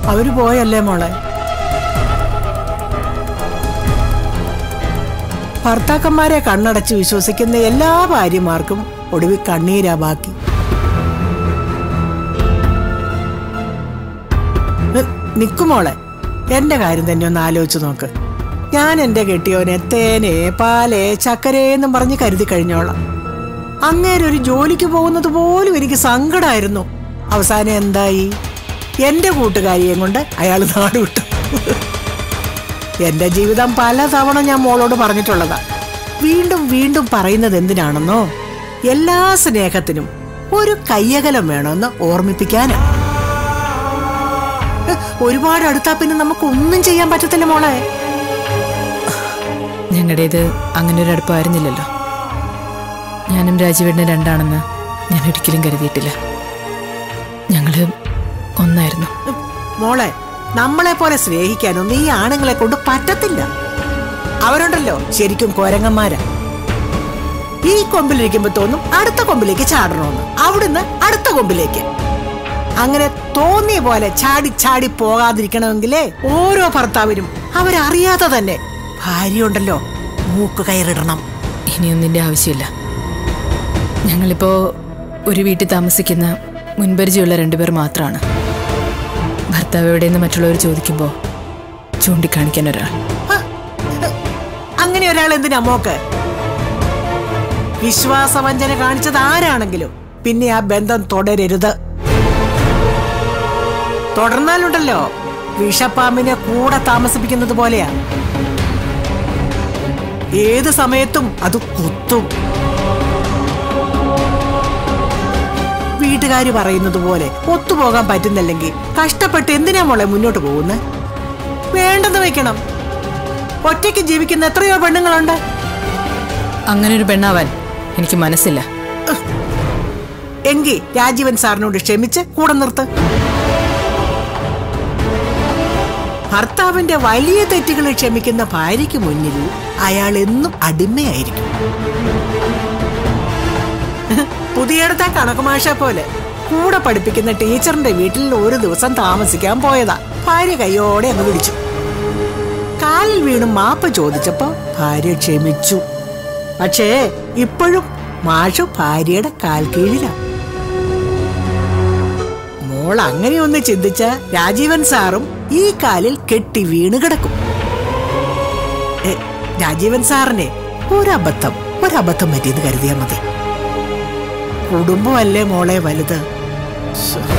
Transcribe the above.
അവര് പോയല്ലേ മോളെ ഭർത്താക്കന്മാരെ കണ്ണടച്ച് വിശ്വസിക്കുന്ന എല്ലാ ഭാര്യമാർക്കും ഒടുവിൽ കണ്ണീരാ ബാക്കി നി- നിക്കുമോളെ എന്റെ കാര്യം തന്നെ ഒന്ന് ആലോചിച്ച് നോക്ക് ഞാൻ എന്റെ കെട്ടിയോനെ തേനെ പാലേ ചക്കരേന്നും പറഞ്ഞ് കരുതി കഴിഞ്ഞോളാം അങ്ങേരെ ഒരു ജോലിക്ക് പോകുന്നത് പോലും എനിക്ക് സങ്കടമായിരുന്നു അവസാനം എന്തായി എന്റെ കൂട്ടുകാരിയെയും കൊണ്ട് അയാൾ നാട് വിട്ടു എന്റെ ജീവിതം പലതവണ ഞാൻ മോളോട് പറഞ്ഞിട്ടുള്ളതാ വീണ്ടും വീണ്ടും പറയുന്നത് എന്തിനാണെന്നോ എല്ലാ സ്നേഹത്തിനും ഒരു കയ്യകലം വേണമെന്ന് ഓർമ്മിപ്പിക്കാനാ ഹ്, ഒരുപാട് അടുത്താ പിന്നെ നമുക്ക് ഒന്നും ചെയ്യാൻ പറ്റത്തില്ല മോളെ ഞങ്ങളുടേത് അങ്ങനെ ഒരു അടുപ്പമായിരുന്നില്ലല്ലോ ഞാനും രാജീവേട്ടനും രണ്ടാണെന്ന് ഞാൻ ഒരിക്കലും കരുതിയിട്ടില്ല ഞങ്ങള് ഒന്നായിരുന്നു ഹ്, മോളെ നമ്മളെ പോലെ സ്നേഹിക്കാനൊന്നും ഈ ആണുങ്ങളെ കൊണ്ട് പറ്റത്തില്ല അവരുണ്ടല്ലോ ശരിക്കും കോരങ്ങന്മാരാ ഈ കൊമ്പിലിരിക്കുമ്പോ തോന്നും അടുത്ത കൊമ്പിലേക്ക് ചാടണമെന്ന് അവിടുന്ന് അടുത്ത കൊമ്പിലേക്ക് അങ്ങനെ തോന്നിയ പോലെ ചാടി ചാടി പോകാതിരിക്കണമെങ്കിലേ ഓരോ ഭർത്താവിനും അവരറിയാതെ തന്നെ ഭാര്യയുണ്ടല്ലോ മൂക്ക് കയറിടണം ഇനിയൊന്നിന്റെ ആവശ്യമില്ല ഞങ്ങളിപ്പോ ഒരു വീട്ടിൽ താമസിക്കുന്ന മുൻപരിചയമുള്ള രണ്ടുപേർ മാത്രമാണ് ഭർത്താവ് എവിടെയെന്ന് മറ്റുള്ളവർ ചോദിക്കുമ്പോൾ ചൂണ്ടിക്കാണിക്കാൻ ഒരാൾ ഹ, ഹ, അങ്ങനെ ഒരാൾ എന്തിനാ മോക്ക് വിശ്വാസവഞ്ചന കാണിച്ചത് ആരാണെങ്കിലും പിന്നെ ആ ബന്ധം തുടരരുത് തുടർന്നാലുണ്ടല്ലോ വിഷപ്പാമ്പിനെ കൂടെ താമസിപ്പിക്കുന്നത് പോലെയാ ഏത് സമയത്തും അത് കുത്തും വീട്ടുകാര് പറയുന്നത് പോലെ ഒത്തുപോകാൻ പറ്റുന്നില്ലെങ്കിൽ കഷ്ടപ്പെട്ട് എന്തിനാ മോളെ മുന്നോട്ട് പോകുന്നത് വേണ്ടെന്ന് വെക്കണം ഒറ്റയ്ക്ക് ജീവിക്കുന്ന എത്രയോ പെണ്ണുങ്ങളുണ്ട് അങ്ങനെ ഒരു പെണ്ണാവാൻ എനിക്ക് മനസ്സില്ല എങ്കിൽ രാജീവൻ സാറിനോട് ക്ഷമിച്ച് കൂടെ നിർത്ത് ഭർത്താവിന്റെ വലിയ തെറ്റുകൾ ക്ഷമിക്കുന്ന ഭാര്യയ്ക്ക് മുന്നിൽ അയാൾ എന്നും അടിമയായിരിക്കും പുതിയടത്ത കണക്കുമാഷ പോലെ കൂടെ പഠിപ്പിക്കുന്ന ടീച്ചറിന്റെ വീട്ടിൽ ഒരു ദിവസം താമസിക്കാൻ പോയതാ ഭാര്യ കൈയോടെ അങ്ങ് പിടിച്ചു കാലിൽ വീണ് മാപ്പ് ചോദിച്ചപ്പോ ഭാര്യ ക്ഷമിച്ചു പക്ഷേ ഇപ്പോഴും മാഷു ഭാര്യയുടെ കാൽ കീഴിലാണ് മോൾ അങ്ങനെ ഒന്ന് ചിന്തിച്ച രാജീവൻ സാറും ഈ കാലിൽ കെട്ടി വീണ് കിടക്കും എ, രാജീവൻ സാറിനെ ഒരബദ്ധം ഒരബദ്ധം പറ്റിയെന്ന് കരുതിയാ മതി കുടുംബമല്ലേ മോളെ വലുത് ശ്ശോ.